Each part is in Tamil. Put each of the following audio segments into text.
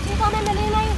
तो हमें मिली नहीं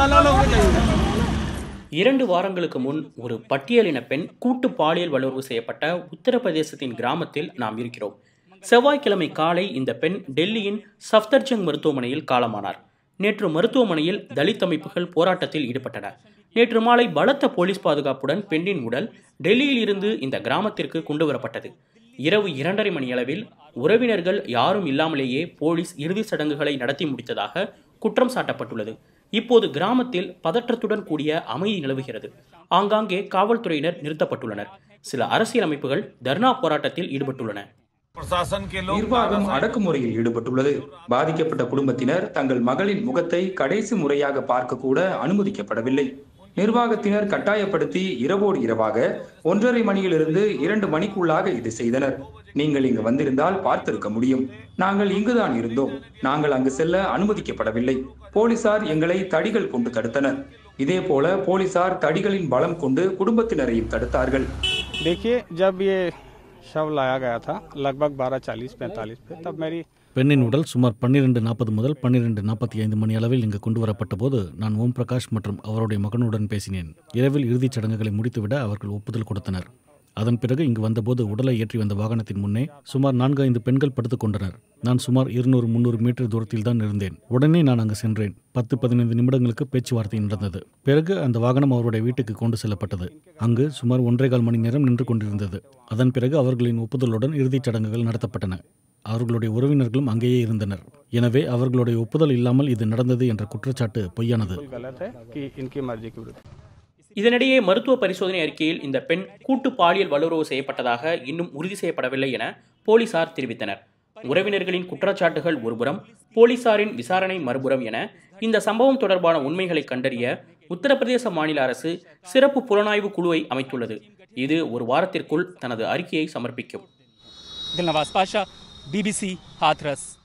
இரண்டு வாரங்களுக்கு முன் ஒரு பட்டியலின பெண் கூட்டு பாலியல் வல்லுறவு செய்யப்பட்ட உத்தரப்பிரதேசத்தின் கிராமத்தில் நாம் இருக்கிறோம் செவ்வாய்க்கிழமை காலை இந்த பெண் டெல்லியின் சஃப்தர்ஜங் மருத்துவமனையில் காலமானார் நேற்று மருத்துவமனையில் தலித் அமைப்புகள் போராட்டத்தில் ஈடுபட்டன நேற்று மாலை பலத்த போலீஸ் பாதுகாப்புடன் பெண்ணின் உடல் டெல்லியில் இருந்து இந்த கிராமத்திற்கு கொண்டு வரப்பட்டது இரவு இரண்டரை மணியளவில் உறவினர்கள் யாரும் இல்லாமலேயே போலீஸ் இறுதிச் சடங்குகளை நடத்தி முடித்ததாக குற்றம் சாட்டப்பட்டுள்ளது இப்போது கிராமத்தில் பதற்றத்துடன் கூடிய அமைதி நிலவுகிறது ஆங்காங்கே காவல்துறையினர் நிறுத்தப்பட்டுள்ளனர் சில அரசியல் அமைப்புகள் தர்ணா போராட்டத்தில் ஈடுபட்டுள்ளன प्रशासन के लोग நிர்வாகம் அடக்குமுறையில் ஈடுபட்டுள்ளது பாதிக்கப்பட்ட குடும்பத்தினர் தங்கள் மகளின் முகத்தை கடைசி முறையாக பார்க்க கூட அனுமதிக்கப்படவில்லை நிர்வாகத்தினர் கட்டாயப்படுத்தி இரவோடு இரவாக ஒன்றரை மணியிலிருந்து இரண்டு மணிக்குள்ளாக இது செய்தனர் நீங்கள் இங்கு வந்திருந்தால் பார்த்திருக்க முடியும் நாங்கள் இங்குதான் இருந்தோம் நாங்கள் அங்கு செல்ல அனுமதிக்கப்படவில்லை போலீசார் எங்களை தடிகள் கொண்டு தடுத்தனர் இதே போல போலீசார் தடிகளின் பலம் கொண்டு குடும்பத்தினரையும் தடுத்தார்கள் देखिए जब ये शव लाया गया था लगभग बारह चालीस पैंतालीस पे तब मेरी பெண்ணின் உடல் சுமார் பன்னிரெண்டு நாற்பது முதல் பன்னிரெண்டு நாற்பத்தி ஐந்து மணி அளவில் இங்கு கொண்டு வரப்பட்ட போது நான் ஓம் பிரகாஷ் மற்றும் அவருடைய மகனுடன் பேசினேன் இரவில் இறுதிச் சடங்குகளை முடித்துவிட அவர்கள் ஒப்புதல் கொடுத்தனர் அதன் பிறகு இங்கு வந்தபோது உடலை ஏற்றி வந்த வாகனத்தின் முன்னே சுமார் நான்கு ஐந்து பெண்கள் படுத்துக் கொண்டனர் நான் சுமார் இருநூறு முந்நூறு மீட்டர் தூரத்தில் தான் இருந்தேன் உடனே நான் அங்கு சென்றேன் பத்து பதினைந்து நிமிடங்களுக்கு பேச்சுவார்த்தை நடந்தது பிறகு அந்த வாகனம் அவருடைய வீட்டுக்கு கொண்டு செல்லப்பட்டது அங்கு சுமார் ஒன்றே கால் மணி நேரம் நின்று கொண்டிருந்தது அதன் பிறகு அவர்களின் ஒப்புதலுடன் இறுதிச் சடங்குகள் நடத்தப்பட்டன அவர்களுடைய உறவினர்களும் அங்கேயே இருந்தனர் எனவே அவர்களுடைய ஒப்புதல் இல்லாமல் இது நடந்தது என்ற குற்றச்சாட்டு பொய்யானது बिल्कुल गलत है कि इनकी मर्जी के विरुद्ध இதனிடையே மருத்துவ பரிசோதனை அறிக்கையில் இந்த பெண் கூட்டு பாலியல் வல்லுறவு செய்யப்பட்டதாக இன்னும் உறுதி செய்யப்படவில்லை என போலீசார் தெரிவித்தனர் உறவினர்களின் குற்றச்சாட்டுகள் ஒருபுறம் போலீசாரின் விசாரணை மறுபுறம் என இந்த சம்பவம் தொடர்பான உண்மைகளை கண்டறிய உத்தரப்பிரதேச மாநில அரசு சிறப்பு புலனாய்வு குழுவை அமைத்துள்ளது இது ஒரு வாரத்திற்குள் தனது அறிக்கையை சமர்ப்பிக்கும் दिलनवाज पाशा बीबीसी हाथरस